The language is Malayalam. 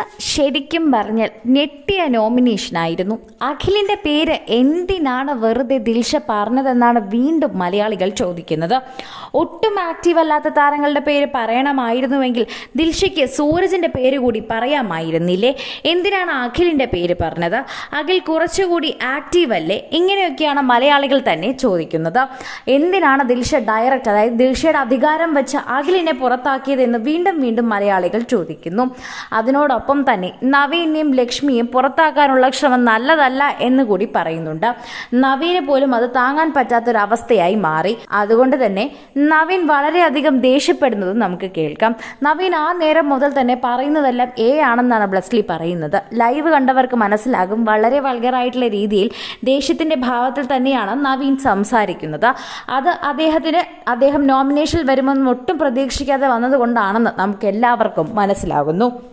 ശരിക്കും പറഞ്ഞാൽ ഞെട്ടിയ നോമിനേഷനായിരുന്നു അഖിലിന്റെ പേര് എന്തിനാണ് വെറുതെ ദിൽഷ പറഞ്ഞതെന്നാണ് വീണ്ടും മലയാളികൾ ചോദിക്കുന്നത് ഒട്ടും ആക്റ്റീവ് അല്ലാത്ത താരങ്ങളുടെ പേര് പറയണമായിരുന്നുവെങ്കിൽ ദിൽഷയ്ക്ക് സൂരജിന്റെ പേര് കൂടി പറയാമായിരുന്നില്ലേ എന്തിനാണ് അഖിലിന്റെ പേര് പറഞ്ഞത് അഖിൽ കുറച്ചുകൂടി ആക്റ്റീവ് അല്ലേ ഇങ്ങനെയൊക്കെയാണ് മലയാളികൾ തന്നെ ചോദിക്കുന്നത് എന്തിനാണ് ദിൽഷ ഡയറക്റ്റ് അതായത് ദിൽഷയുടെ അധികാരം വെച്ച് അഖിലിനെ പുറത്താക്കിയതെന്ന് വീണ്ടും വീണ്ടും മലയാളികൾ ചോദിക്കുന്നു അതിനോടൊപ്പം തന്നെ നവീനെയും ലക്ഷ്മിയും പുറത്താക്കാനുള്ള ശ്രമം നല്ലതല്ല എന്ന് കൂടി പറയുന്നുണ്ട് നവീന് പോലും അത് താങ്ങാൻ പറ്റാത്തൊരവസ്ഥയായി മാറി അതുകൊണ്ട് തന്നെ നവീൻ വളരെയധികം ദേഷ്യപ്പെടുന്നത് നമുക്ക് കേൾക്കാം നവീൻ ആ നേരം മുതൽ തന്നെ പറയുന്നതെല്ലാം എ ആണെന്നാണ് ബ്ലസ്ലി പറയുന്നത് ലൈവ് കണ്ടവർക്ക് മനസ്സിലാകും വളരെ വൾഗറായിട്ടുള്ള രീതിയിൽ ദേഷ്യത്തിന്റെ ഭാവത്തിൽ തന്നെയാണ് നവീൻ സംസാരിക്കുന്നത് അത് അദ്ദേഹത്തിന് അദ്ദേഹം നോമിനേഷനിൽ വരുമെന്ന് ഒട്ടും പ്രതീക്ഷിക്കാതെ വന്നതുകൊണ്ടാണെന്ന് നമുക്ക് എല്ലാവർക്കും മനസ്സിലാകുന്നു